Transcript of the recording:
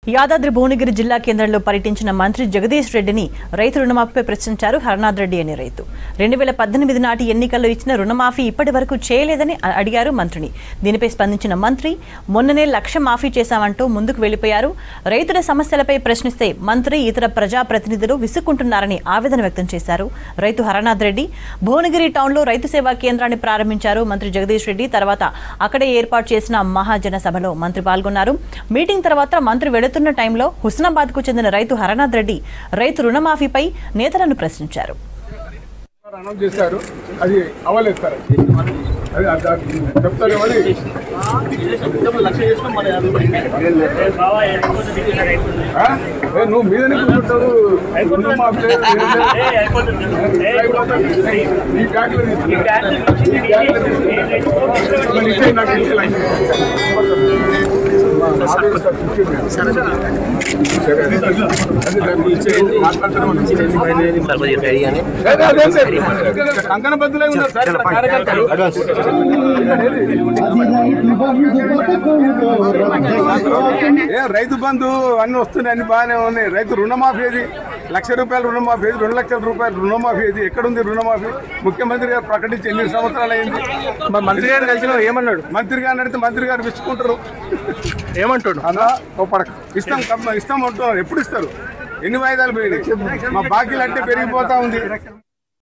యాదాద్రి భువనగిరి జిల్లా కేంద్రంలో పర్యటించిన మంత్రి జగదీష్ రెడ్డిని రైతు రుణమాఫీపై ప్రశ్నించారు హరనాథ్ రెడ్డి అనే రైతు రెండు వేల పద్దెనిమిది నాటి ఎన్నికల్లో ఇచ్చిన రుణమాఫీ ఇప్పటి వరకు చేయలేదని అ- అడిగారు మంత్రిని దీనిపై స్పందించిన మంత్రి మొన్ననే లక్ష మాఫీ చేశామంటూ ముందుకు వెళ్లిపోయారు రైతుల సమస్యలపై ప్రశ్నిస్తే మంత్రి ఇతర ప్రజాప్రతినిధులు విసుక్కుంటున్నారని ఆవేదన వ్యక్తం చేశారు రైతు హరనాథ్ రెడ్డి భువనగిరి టౌన్లో రైతు సేవా కేంద్రాన్ని ప్రారంభించారు మంత్రి జగదీష్ రెడ్డి తర్వాత అక్కడే ఏర్పాటు చేసిన మహాజన సభలో మంత్రి పాల్గొన్నారు మీటింగ్ తర్వాత మంత్రి వెళుతున్న టైంలో హుస్నాబాద్ కు చెందిన రైతు హరనాథ్ రెడ్డి రైతు రుణమాఫీపై నేతలను ప్రశ్నించారు అనౌన్స్ చేశారు అది అవ్వలేదు సార్ అది అది- అది చెప్తారు ఏమని ఆ? ఏ, నువ్వు మీదనే కూర్చుంటావు నువ్వు మా పేరు ఈ బ్యాంకులో తీసుకున్నా. ఈ బ్యాంకులో తీసుకున్నా. మరి ఇచ్చేయి నాకు ఇచ్చేయి లక్ష. మా ఆఫీస్ సార్ కూర్చోండి. సరే, అది దాన్ని ఇచ్చేయి. మాట్లాడతాను మనం. అదే, అదే, అదే. కంకణ బద్దులే ఉన్నారు సార్ ఇక్కడ కార్యకర్తలు. ఏ రైతు బంధు అన్ని వస్తున్నాయి అన్ని బాగానే ఉన్నాయి రైతు రుణమాఫీ ఏది లక్ష రూపాయల రుణమాఫీ ఏది రెండు లక్షల రూపాయల రుణమాఫీ ఏది ఎక్కడుంది రుణమాఫీ ముఖ్యమంత్రి గారు ప్రకటించి ఎన్ని సంవత్సరాలు అయింది మరి మంత్రి గారు కలిసిన ఏమన్నాడు మంత్రి గారిని అడిగితే మంత్రి గారు విచ్చుకుంటారు ఏమంటాడు అన్నా ఓ పడక ఇస్తాం కమ్మ- ఇస్తాం అంటున్నారు ఎప్పుడు ఇస్తారు ఎన్ని వాయిదాలు పోయినాయి మా బాకీలు అంటే పెరిగిపోతా ఉంది